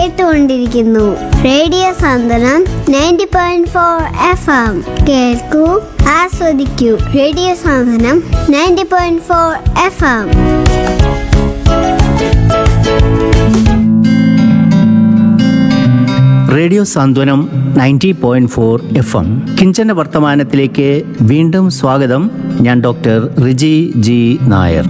കേട്ടുകൊണ്ടിരിക്കുന്നു radio Santhwanam ninety point four F M കേൾക്കൂ ആസ്വദിക്കൂ radio Santhwanam ninety point four F M radio Santhwanam ninety point four F M കിഞ്ചന വർത്തമാനത്തിലേക്ക് വീണ്ടും സ്വാഗതം ഞാൻ ഡോക്ടർ റിജി ജി നായർ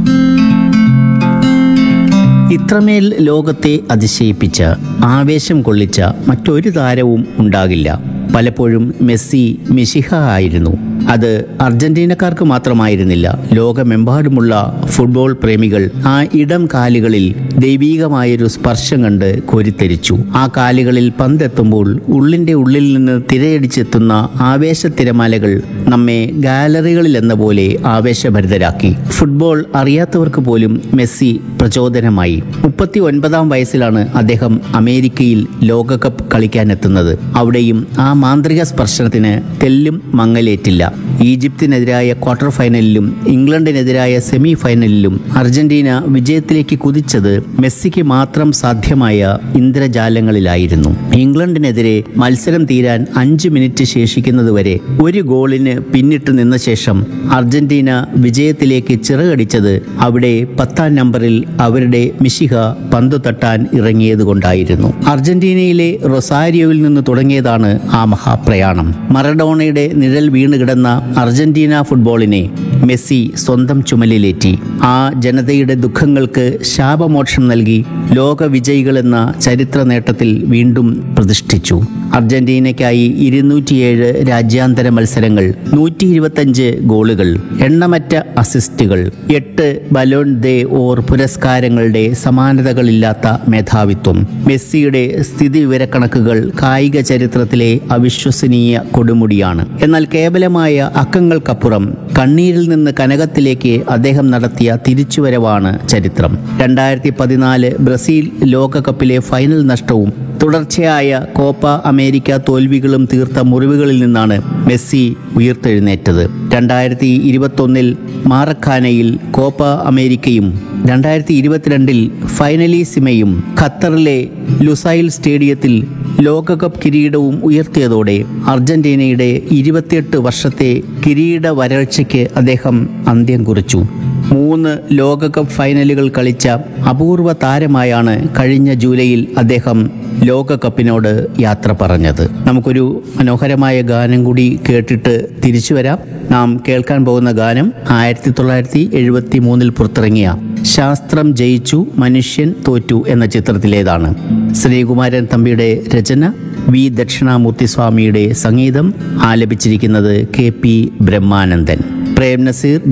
ഇത്രമേൽ ലോകത്തെ അതിശയിപ്പിച്ച ആവേശം കൊള്ളിച്ച മറ്റൊരു താരവും ഉണ്ടാകില്ല പലപ്പോഴും മെസ്സി മിശിഹ ആയിരുന്നു അത് അർജന്റീനക്കാർക്ക് മാത്രമായിരുന്നില്ല ലോകമെമ്പാടുമുള്ള ഫുട്ബോൾ പ്രേമികൾ ആ ഇടം കാലുകളിൽ ദൈവീകമായൊരു സ്പർശം കണ്ട് കോരിത്തെരിച്ചു ആ കാലുകളിൽ പന്തെത്തുമ്പോൾ ഉള്ളിൻ്റെ ഉള്ളിൽ നിന്ന് തിരയടിച്ചെത്തുന്ന ആവേശത്തിരമാലകൾ നമ്മെ ഗാലറികളിൽ എന്ന പോലെ ആവേശഭരിതരാക്കി ഫുട്ബോൾ അറിയാത്തവർക്ക് പോലും മെസ്സി പ്രചോദനമായി മുപ്പത്തി ഒൻപതാം വയസ്സിലാണ് അദ്ദേഹം അമേരിക്കയിൽ ലോകകപ്പ് കളിക്കാനെത്തുന്നത് അവിടെയും ആ മാന്ത്രിക സ്പർശനത്തിന് തെല്ലും മങ്ങലേറ്റില്ല ഈജിപ്തിനെതിരായ ക്വാർട്ടർ ഫൈനലിലും ഇംഗ്ലണ്ടിനെതിരായ സെമി ഫൈനലിലും അർജന്റീന വിജയത്തിലേക്ക് കുതിച്ചത് മെസ്സിക്ക് മാത്രം സാധ്യമായ ഇന്ദ്രജാലങ്ങളിലായിരുന്നു ഇംഗ്ലണ്ടിനെതിരെ മത്സരം തീരാൻ അഞ്ച് മിനിറ്റ് ശേഷിക്കുന്നതുവരെ ഒരു ഗോളിന് പിന്നിട്ട് നിന്ന ശേഷം അർജന്റീന വിജയത്തിലേക്ക് ചിറകടിച്ചത് അവിടെ പത്താം നമ്പറിൽ അവരുടെ മിശിഹ പന്തു തട്ടാൻ ഇറങ്ങിയതുകൊണ്ടായിരുന്നു അർജന്റീനയിലെ റൊസാരിയോയിൽ നിന്ന് തുടങ്ങിയതാണ് ആ മഹാപ്രയാണം മറഡോണയുടെ നിഴൽ വീണ് കിടന്ന അർജന്റീന ഫുട്ബോളിനെ മെസ്സി സ്വന്തം ചുമലിലേറ്റി ആ ജനതയുടെ ദുഃഖങ്ങൾക്ക് ശാപമോക്ഷം നൽകി ലോക വിജയികളെന്ന ചരിത്ര നേട്ടത്തിൽ വീണ്ടും പ്രതിഷ്ഠിച്ചു അർജന്റീനയ്ക്കായി ഇരുന്നൂറ്റിയേഴ് രാജ്യാന്തര മത്സരങ്ങൾ നൂറ്റി ഇരുപത്തഞ്ച് ഗോളുകൾ എണ്ണമറ്റ അസിസ്റ്റുകൾ എട്ട് ബലോൺ ദേ ഓർ പുരസ്കാരങ്ങളുടെ സമാനതകളില്ലാത്ത മേധാവിത്വം മെസ്സിയുടെ സ്ഥിതി വിവരക്കണക്കുകൾ കായിക ചരിത്രത്തിലെ അവിശ്വസനീയ കൊടുമുടിയാണ് എന്നാൽ കേവലമായ അക്കങ്ങൾക്കപ്പുറം കണ്ണീരിൽ നിന്ന് കനകത്തിലേക്ക് അദ്ദേഹം നടത്തിയ തിരിച്ചുവരവാണ് ചരിത്രം രണ്ടായിരത്തി പതിനാല് ബ്രസീൽ ലോകകപ്പിലെ ഫൈനൽ നഷ്ടവും തുടർച്ചയായ കോപ്പ അമേരിക്ക തോൽവികളും തീർത്ത മുറിവുകളിൽ നിന്നാണ് മെസ്സി ഉയർത്തെഴുന്നേറ്റത് രണ്ടായിരത്തി ഇരുപത്തൊന്നിൽ മാറഖാനയിൽ കോപ്പ അമേരിക്കയും രണ്ടായിരത്തി ഇരുപത്തിരണ്ടിൽ ഫൈനലീസിമയും ഖത്തറിലെ ലുസൈൽ സ്റ്റേഡിയത്തിൽ ലോകകപ്പ് കിരീടവും ഉയർത്തിയതോടെ അർജന്റീനയുടെ ഇരുപത്തിയെട്ട് വർഷത്തെ കിരീട വരൾച്ചയ്ക്ക് അദ്ദേഹം അന്ത്യം കുറിച്ചു മൂന്ന് ലോകകപ്പ് ഫൈനലുകൾ കളിച്ച അപൂർവ താരമായാണ് കഴിഞ്ഞ ജൂലൈയിൽ അദ്ദേഹം ലോകകപ്പിനോട് യാത്ര പറഞ്ഞത് നമുക്കൊരു മനോഹരമായ ഗാനം കൂടി കേട്ടിട്ട് തിരിച്ചു വരാം നാം കേൾക്കാൻ പോകുന്ന ഗാനം ആയിരത്തി തൊള്ളായിരത്തി എഴുപത്തി മൂന്നിൽ പുറത്തിറങ്ങിയ ശാസ്ത്രം ജയിച്ചു മനുഷ്യൻ തോറ്റു എന്ന ചിത്രത്തിലേതാണ് ശ്രീകുമാരൻ തമ്പിയുടെ രചന വി ദക്ഷിണാമൂർത്തി സ്വാമിയുടെ സംഗീതം ആലപിച്ചിരിക്കുന്നത് കെ പി ബ്രഹ്മാനന്ദൻ പ്രേം നസീർ